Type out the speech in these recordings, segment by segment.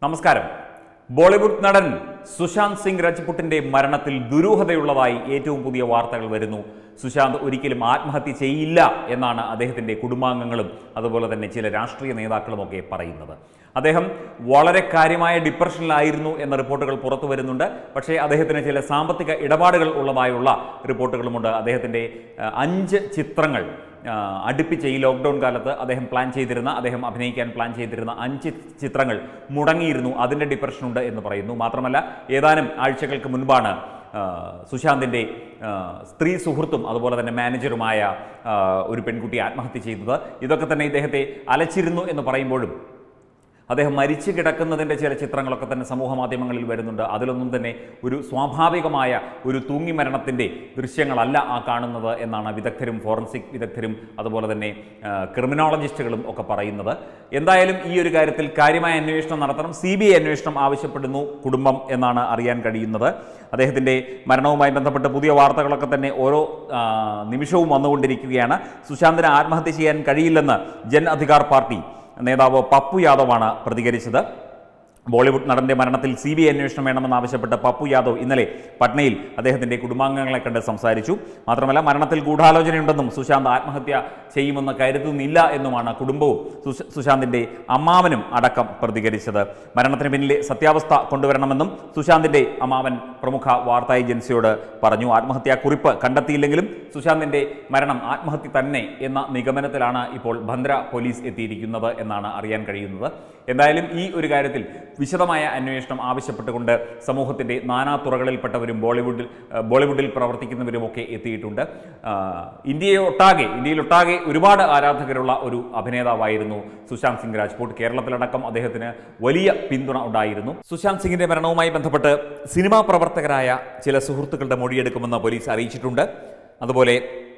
നമസ്കാരം ബോളിവുഡ് നടൻ സുശാന്ത് സിംഗ് രജ്പുട്ടിന്റെ മരണത്തിൽ ദുരൂഹതയുള്ളതായി ഏറ്റവും പുതിയ വാർത്തകൾ വരുന്നു സുശാന്ത് ഒരിക്കലും ആത്മഹത്യ ചെയ്യില്ല എന്നാണ് അദ്ദേഹത്തിന്റെ കുടുംബാംഗങ്ങളും അതുപോലെ തന്നെ ചില രാഷ്ട്രീയ നേതാക്കളുമൊക്കെ പറയുന്നത് അദ്ദേഹം വളരെ കാര്യമായ ഡിപ്രഷനിലായിരുന്നു എന്ന റിപ്പോർട്ടുകൾ പുറത്തു വരുന്നുണ്ട് പക്ഷേ അദ്ദേഹത്തിന് ചില സാമ്പത്തിക ഇടപാടുകൾ ഉള്ളതായുള്ള റിപ്പോർട്ടുകളുമുണ്ട് അദ്ദേഹത്തിന്റെ ആ, അഞ്ച് ചിത്രങ്ങൾ ആ, അടുപ്പിച്ച് ഈ ലോക്ക്ഡൗൺ കാലത്ത് അദ്ദേഹം പ്ലാൻ ചെയ്തിരുന്ന അദ്ദേഹം അഭിനയിക്കാൻ പ്ലാൻ ചെയ്തിരുന്ന അഞ്ച് ചിത്രങ്ങൾ മുടങ്ങിയിരുന്നു അതിൻ്റെ ഡിപ്രഷനുണ്ട് എന്ന് പറയുന്നു മാത്രമല്ല ഏതാനും ആഴ്ചകൾക്ക് മുൻപാണ് ആ, സുശാന്തിൻ്റെ ആ, സ്ത്രീ സുഹൃത്തും അതുപോലെ തന്നെ മാനേജറുമായ ആ, ഒരു പെൺകുട്ടി ആത്മഹത്യ ചെയ്തത് ഇതൊക്കെ തന്നെ ഇദ്ദേഹത്തെ അലച്ചിരുന്നു എന്ന് പറയുമ്പോഴും അദ്ദേഹം മരിച്ചു കിടക്കുന്നതിൻ്റെ ചില ചിത്രങ്ങളൊക്കെ തന്നെ സമൂഹ മാധ്യമങ്ങളിൽ വരുന്നുണ്ട് അതിലൊന്നും തന്നെ ഒരു സ്വാഭാവികമായ ഒരു തൂങ്ങി മരണത്തിൻ്റെ ദൃശ്യങ്ങളല്ല ആ കാണുന്നത് എന്നാണ് വിദഗ്ധരും ഫോറൻസിക് വിദഗ്ധരും അതുപോലെ തന്നെ ആ, ക്രിമിനോളജിസ്റ്റുകളും ഒക്കെ പറയുന്നത് എന്തായാലും ഈ ഒരു കാര്യത്തിൽ കാര്യമായ അന്വേഷണം നടത്തണം സി ബി ഐ അന്വേഷണം ആവശ്യപ്പെടുന്നു കുടുംബം എന്നാണ് അറിയാൻ കഴിയുന്നത് അദ്ദേഹത്തിൻ്റെ മരണവുമായി ബന്ധപ്പെട്ട് പുതിയ വാർത്തകളൊക്കെ തന്നെ ഓരോ ആ, നിമിഷവും വന്നുകൊണ്ടിരിക്കുകയാണ് സുശാന്തിന് ആത്മഹത്യ ചെയ്യാൻ കഴിയില്ലെന്ന് ജൻ അധികാർ പാർട്ടി നേതാവ് പപ്പു യാദവാണ് പ്രതികരിച്ചത് ബോളിവുഡ് നടന്റെ മരണത്തിൽ സി ബി ഐ അന്വേഷണം വേണമെന്നാവശ്യപ്പെട്ട് പപ്പു യാദവ് ഇന്നലെ പട്നയിൽ അദ്ദേഹത്തിന്റെ കുടുംബാംഗങ്ങളെ കണ്ട് സംസാരിച്ചു മാത്രമല്ല മരണത്തിൽ ഗൂഢാലോചനയുണ്ടെന്നും സുശാന്ത് ആത്മഹത്യ ചെയ്യുമെന്ന് കരുതുന്നില്ല എന്നുമാണ് കുടുംബവും സുശ- സുശാന്തിന്റെ അമ്മാവനും അടക്കം പ്രതികരിച്ചത് മരണത്തിന് പിന്നിലെ സത്യാവസ്ഥ കൊണ്ടുവരണമെന്നും സുശാന്തിന്റെ അമ്മാവൻ പ്രമുഖ വാർത്താ ഏജൻസിയോട് പറഞ്ഞു ആത്മഹത്യാ കുറിപ്പ് കണ്ടെത്തിയില്ലെങ്കിലും സുശാന്തിന്റെ മരണം ആത്മഹത്യ തന്നെ എന്ന നിഗമനത്തിലാണ് ഇപ്പോൾ ഭദ്ര പോലീസ് എത്തിയിരിക്കുന്നത് എന്നാണ് അറിയാൻ കഴിയുന്നത് എന്തായാലും ഈ ഒരു കാര്യത്തിൽ വിശദമായ അന്വേഷണം ആവശ്യപ്പെട്ടുകൊണ്ട് സമൂഹത്തിന്റെ നാനാ തുറകളിൽപ്പെട്ടവരും ബോളിവുഡിൽ ഏഹ് ബോളിവുഡിൽ പ്രവർത്തിക്കുന്നവരുമൊക്കെ എത്തിയിട്ടുണ്ട് ആഹ് ഇന്ത്യയെ ഒട്ടാകെ ഇന്ത്യയിലൊട്ടാകെ ഒരുപാട് ആരാധകരുള്ള ഒരു അഭിനേതാവായിരുന്നു സുശാന്ത് സിംഗ് രാജ്പൂട്ട് കേരളത്തിലടക്കം അദ്ദേഹത്തിന് വലിയ പിന്തുണ ഉണ്ടായിരുന്നു സുശാന്ത് സിംഗിന്റെ മരണവുമായി ബന്ധപ്പെട്ട് സിനിമാ പ്രവർത്തകരായ ചില സുഹൃത്തുക്കളുടെ മൊഴിയെടുക്കുമെന്ന് പോലീസ് അറിയിച്ചിട്ടുണ്ട് അതുപോലെ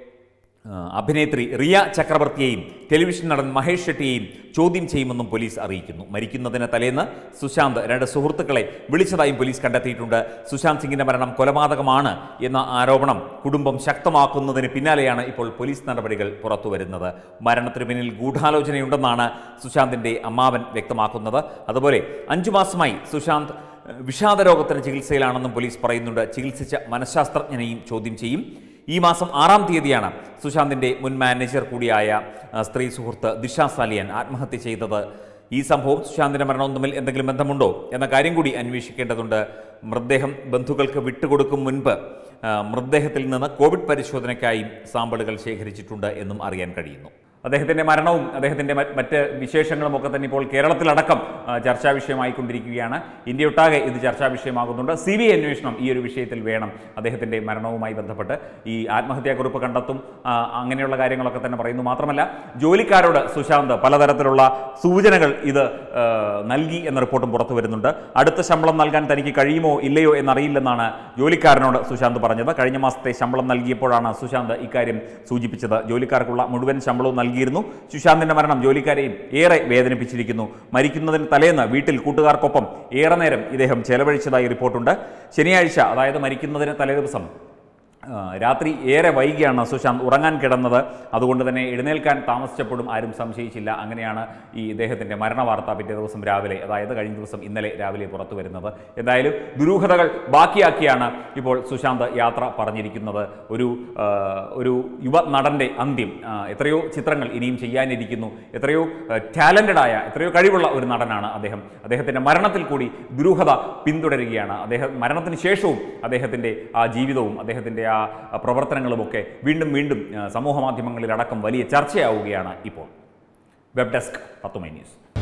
ആ, അഭിനേത്രി റിയ ചക്രവർത്തിയെയും ടെലിവിഷൻ നടൻ മഹേഷ് ഷെട്ടിയെയും ചോദ്യം ചെയ്യുമെന്നും പോലീസ് അറിയിക്കുന്നു മരിക്കുന്നതിന് തലേന്ന് സുശാന്ത് രണ്ട് സുഹൃത്തുക്കളെ വിളിച്ചതായും പോലീസ് കണ്ടെത്തിയിട്ടുണ്ട് സുശാന്ത് സിംഗിന്റെ മരണം കൊലപാതകമാണ് എന്ന ആരോപണം കുടുംബം ശക്തമാക്കുന്നതിന് പിന്നാലെയാണ് ഇപ്പോൾ പോലീസ് നടപടികൾ പുറത്തു വരുന്നത് മരണത്തിന് പിന്നിൽ ഗൂഢാലോചനയുണ്ടെന്നാണ് സുശാന്തിന്റെ അമ്മാവൻ വ്യക്തമാക്കുന്നത് അതുപോലെ അഞ്ചു മാസമായി സുശാന്ത് ഏഹ്, വിഷാദരോഗത്തിന് ചികിത്സയിലാണെന്നും പോലീസ് പറയുന്നുണ്ട് ചികിത്സിച്ച മനഃശാസ്ത്രജ്ഞനെയും ചോദ്യം ചെയ്യും ഈ മാസം ആറാം തീയതിയാണ് സുശാന്തിന്റെ മുൻ മാനേജർ കൂടിയായ ആ, സ്ത്രീ സുഹൃത്ത് ദിശ സാലിയൻ ആത്മഹത്യ ചെയ്തത് ഈ സംഭവം സുശാന്തിന്റെ മരണവും തമ്മിൽ എന്തെങ്കിലും ബന്ധമുണ്ടോ എന്ന കാര്യം കൂടി അന്വേഷിക്കേണ്ടതുണ്ട് മൃതദേഹം ബന്ധുക്കൾക്ക് വിട്ടുകൊടുക്കും മുൻപ് ആ, മൃതദേഹത്തിൽ നിന്ന് കോവിഡ് പരിശോധനയ്ക്കായി സാമ്പിളുകൾ ശേഖരിച്ചിട്ടുണ്ട് എന്നും അറിയാൻ കഴിയുന്നു അദ്ദേഹത്തിന്റെ മരണവും അദ്ദേഹത്തിന്റെ മറ്റ് മറ്റ് വിശേഷങ്ങളും ഒക്കെ തന്നെ ഇപ്പോൾ കേരളത്തിലടക്കം ആ, ചർച്ചാ വിഷയമായിക്കൊണ്ടിരിക്കുകയാണ് ഇന്ത്യയൊട്ടാകെ ഇത് ചർച്ചാ വിഷയമാകുന്നുണ്ട് സി ബി ഐ അന്വേഷണം ഈ ഒരു വിഷയത്തിൽ വേണം അദ്ദേഹത്തിന്റെ മരണവുമായി ബന്ധപ്പെട്ട് ഈ ആത്മഹത്യാക്കുറിപ്പ് കണ്ടെത്തും ആ, അങ്ങനെയുള്ള കാര്യങ്ങളൊക്കെ തന്നെ പറയുന്നു മാത്രമല്ല ജോലിക്കാരോട് സുശാന്ത് പലതരത്തിലുള്ള സൂചനകൾ ഇത് ആ, നൽകി എന്ന റിപ്പോർട്ടും പുറത്തു വരുന്നുണ്ട് അടുത്ത ശമ്പളം നൽകാൻ തനിക്ക് കഴിയുമോ ഇല്ലയോ എന്നറിയില്ലെന്നാണ് ജോലിക്കാരനോട് സുശാന്ത് പറഞ്ഞത് കഴിഞ്ഞ മാസത്തെ ശമ്പളം നൽകിയപ്പോഴാണ് സുശാന്ത് ഇക്കാര്യം സൂചിപ്പിച്ചത് ജോലിക്കാർക്കുള്ള മുഴുവൻ ശമ്പളവും നൽകിയിരുന്നു സുശാന്തിന്റെ മരണം ജോലിക്കാരെയും ഏറെ വേദനിപ്പിച്ചിരിക്കുന്നു മരിക്കുന്നതിന് തലേന്ന് വീട്ടിൽ കൂട്ടുകാർക്കൊപ്പം ഏറെ നേരം ഇദ്ദേഹം ചെലവഴിച്ചതായി റിപ്പോർട്ടുണ്ട് ശനിയാഴ്ച അതായത് മരിക്കുന്നതിന് തലേ ദിവസം ആ, രാത്രി ഏറെ വൈകിയാണ് സുശാന്ത് ഉറങ്ങാൻ കിടന്നത് അതുകൊണ്ട് തന്നെ എഴുന്നേൽക്കാൻ താമസിച്ചപ്പോഴും ആരും സംശയിച്ചില്ല അങ്ങനെയാണ് ഈ ഇദ്ദേഹത്തിൻ്റെ മരണവാർത്ത പിറ്റേ ദിവസം രാവിലെ അതായത് കഴിഞ്ഞ ദിവസം ഇന്നലെ രാവിലെ പുറത്തു വരുന്നത് എന്തായാലും ദുരൂഹതകൾ ബാക്കിയാക്കിയാണ് ഇപ്പോൾ സുശാന്ത് യാത്ര പറഞ്ഞിരിക്കുന്നത് ഒരു ആ, ഒരു യുവ നടൻ്റെ അന്ത്യം ആ, എത്രയോ ചിത്രങ്ങൾ ഇനിയും ചെയ്യാനിരിക്കുന്നു എത്രയോ ടാലൻറ്റഡ് ആയ എത്രയോ കഴിവുള്ള ഒരു നടനാണ് അദ്ദേഹം അദ്ദേഹത്തിൻ്റെ മരണത്തിൽ കൂടി ദുരൂഹത പിന്തുടരുകയാണ് അദ്ദേഹം മരണത്തിന് ശേഷവും അദ്ദേഹത്തിൻ്റെ ആ ജീവിതവും അദ്ദേഹത്തിൻ്റെ ആ പ്രവർത്തനങ്ങളുമൊക്കെ വീണ്ടും വീണ്ടും ആ, സമൂഹ മാധ്യമങ്ങളിലടക്കം വലിയ ചർച്ചയാവുകയാണ് ഇപ്പോൾ വെബ് ഡെസ്ക് പത്തുമൈ ന്യൂസ്